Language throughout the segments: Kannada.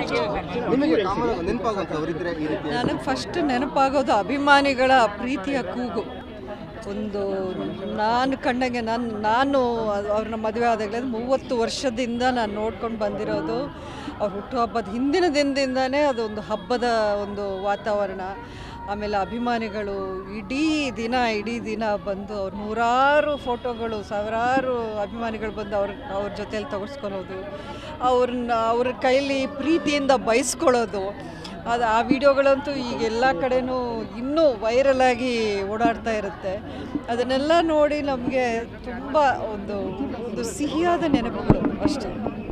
ನಿಮಗೆ ಕಾಮನ್ ನೆನಪಾಗುವಂತ ಅವರಿದ್ರೆ ಈ ರೀತಿ ನನಗೆ ಫಸ್ಟ್ ನೆನಪಾಗೋದು ಅಭಿಮಾನಿಗಳ ಪ್ರೀತಿಯ ಕೂಗು ಒಂದು ನಾನು ಕಂಡಂಗೆ ನಾನು ನಾನು ಅದು ಅವ್ರನ್ನ ಮದುವೆ ಆದಾಗಲೇ ಮೂವತ್ತು ವರ್ಷದಿಂದ ನಾನು ನೋಡ್ಕೊಂಡು ಬಂದಿರೋದು ಅವ್ರ ಹುಟ್ಟುಹಬ್ಬದ ಹಿಂದಿನ ದಿನದಿಂದನೇ ಅದೊಂದು ಹಬ್ಬದ ಒಂದು ವಾತಾವರಣ ಆಮೇಲೆ ಅಭಿಮಾನಿಗಳು ಇಡೀ ದಿನ ಇಡೀ ದಿನ ಬಂದು ಅವ್ರು ನೂರಾರು ಫೋಟೋಗಳು ಸಾವಿರಾರು ಅಭಿಮಾನಿಗಳು ಬಂದು ಅವ್ರ ಅವ್ರ ಜೊತೆಲಿ ತೆಗೆಸ್ಕೊಳೋದು ಅವ್ರನ್ನ ಅವ್ರ ಕೈಲಿ ಪ್ರೀತಿಯಿಂದ ಬಯಸ್ಕೊಳ್ಳೋದು ಅದು ಆ ವಿಡಿಯೋಗಳಂತೂ ಈಗ ಎಲ್ಲ ಕಡೆನೂ ಇನ್ನೂ ವೈರಲ್ ಆಗಿ ಓಡಾಡ್ತಾ ಇರುತ್ತೆ ಅದನ್ನೆಲ್ಲ ನೋಡಿ ನಮಗೆ ತುಂಬ ಒಂದು ಒಂದು ಸಿಹಿಯಾದ ನೆನಪುಗಳು ಅಷ್ಟೇ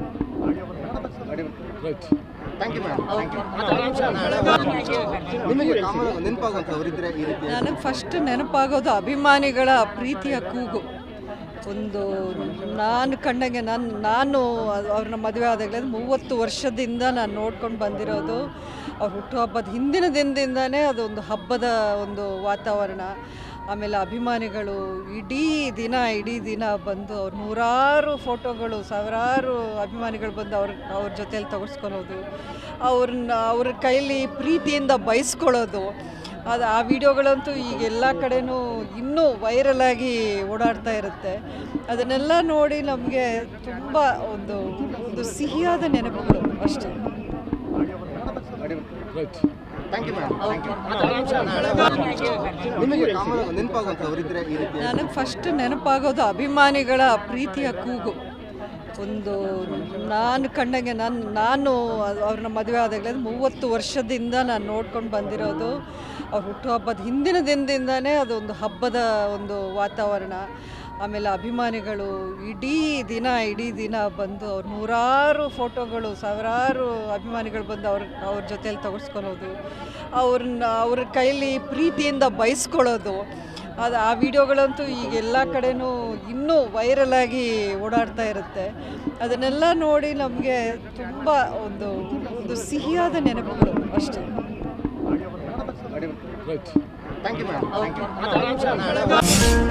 ಥ್ಯಾಂಕ್ ಯು ಮೇಡಮ್ ನಿಮಗೆ ಕಾಮನ್ ನೆನಪಾಗುವಂತ ಅವರಿದ್ರೆ ಈ ರೀತಿ ನನಗೆ ಫಸ್ಟ್ ನೆನಪಾಗೋದು ಅಭಿಮಾನಿಗಳ ಪ್ರೀತಿಯ ಕೂಗು ಒಂದು ನಾನು ಕಂಡಂಗೆ ನಾನು ನಾನು ಅದು ಅವ್ರನ್ನ ಮದುವೆ ಆದಾಗಲೇ ಮೂವತ್ತು ವರ್ಷದಿಂದ ನಾನು ನೋಡ್ಕೊಂಡು ಬಂದಿರೋದು ಅವ್ರ ಹುಟ್ಟುಹಬ್ಬದ ಹಿಂದಿನ ದಿನದಿಂದನೇ ಅದೊಂದು ಹಬ್ಬದ ಒಂದು ವಾತಾವರಣ ಆಮೇಲೆ ಅಭಿಮಾನಿಗಳು ಇಡೀ ದಿನ ಇಡೀ ದಿನ ಬಂದು ಅವ್ರು ನೂರಾರು ಫೋಟೋಗಳು ಸಾವಿರಾರು ಅಭಿಮಾನಿಗಳು ಬಂದು ಅವ್ರ ಅವ್ರ ಜೊತೆಲಿ ತೆಗೆಸ್ಕೊಳೋದು ಅವ್ರನ್ನ ಅವ್ರ ಕೈಲಿ ಪ್ರೀತಿಯಿಂದ ಬಯಸ್ಕೊಳ್ಳೋದು ಅದು ಆ ವಿಡಿಯೋಗಳಂತೂ ಈಗ ಎಲ್ಲ ಕಡೆನೂ ಇನ್ನೂ ವೈರಲ್ ಆಗಿ ಓಡಾಡ್ತಾ ಇರುತ್ತೆ ಅದನ್ನೆಲ್ಲ ನೋಡಿ ನಮಗೆ ತುಂಬ ಒಂದು ಒಂದು ಸಿಹಿಯಾದ ನೆನಪುಗಳು ಅಷ್ಟೇ ಥ್ಯಾಂಕ್ ಯು ಮೇಡಮ್ ನಿಮಗೆ ಕಾಮನ್ ನೆನಪಾಗುವಂತ ಅವರಿದ್ರೆ ಈ ರೀತಿ ನನಗೆ ಫಸ್ಟ್ ನೆನಪಾಗೋದು ಅಭಿಮಾನಿಗಳ ಪ್ರೀತಿಯ ಕೂಗು ಒಂದು ನಾನು ಕಂಡಂಗೆ ನಾನು ನಾನು ಅದು ಅವ್ರನ್ನ ಮದುವೆ ಆದಾಗಲೇ ಮೂವತ್ತು ವರ್ಷದಿಂದ ನಾನು ನೋಡ್ಕೊಂಡು ಬಂದಿರೋದು ಅವ್ರ ಹುಟ್ಟುಹಬ್ಬದ ಹಿಂದಿನ ದಿನದಿಂದನೇ ಅದೊಂದು ಹಬ್ಬದ ಒಂದು ವಾತಾವರಣ ಆಮೇಲೆ ಅಭಿಮಾನಿಗಳು ಇಡೀ ದಿನ ಇಡೀ ದಿನ ಬಂದು ಅವ್ರು ನೂರಾರು ಫೋಟೋಗಳು ಸಾವಿರಾರು ಅಭಿಮಾನಿಗಳು ಬಂದು ಅವ್ರ ಅವ್ರ ಜೊತೆಲಿ ತೆಗೆಸ್ಕೊಳೋದು ಅವ್ರನ್ನ ಅವ್ರ ಕೈಲಿ ಪ್ರೀತಿಯಿಂದ ಬಯಸ್ಕೊಳ್ಳೋದು ಅದು ಆ ವಿಡಿಯೋಗಳಂತೂ ಈಗ ಎಲ್ಲ ಕಡೆನೂ ಇನ್ನೂ ವೈರಲ್ ಆಗಿ ಓಡಾಡ್ತಾ ಇರುತ್ತೆ ಅದನ್ನೆಲ್ಲ ನೋಡಿ ನಮಗೆ ತುಂಬ ಒಂದು ಒಂದು ಸಿಹಿಯಾದ ನೆನಪುಗಳು ಅಷ್ಟೇ ಥ್ಯಾಂಕ್ ಯು ಮೇಡಮ್